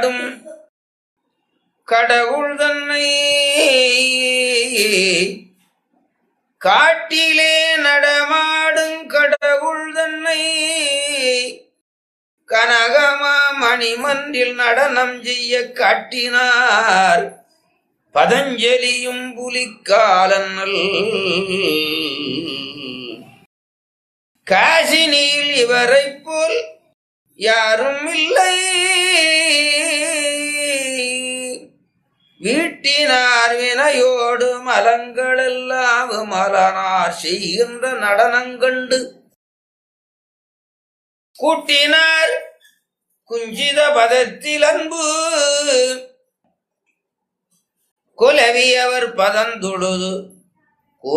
நடமாடும் கடவுள் தன்னை காட்டிலே நடமாடும் கடவுள் தன்னை கனகமா மணிமன்றில் நடனம் செய்ய காட்டினார் பதஞ்சலியும் புலிக்காலன்னல் காசினியில் இவரைப் போல் யாரும் இல்லை வீட்டினார் வினையோடு மலங்களெல்லாம் மலனார் செய்கின்ற நடனங்கண்டு கூட்டினார் குஞ்சித பதத்தில் அன்பு குலவியவர் பதந்தொழுது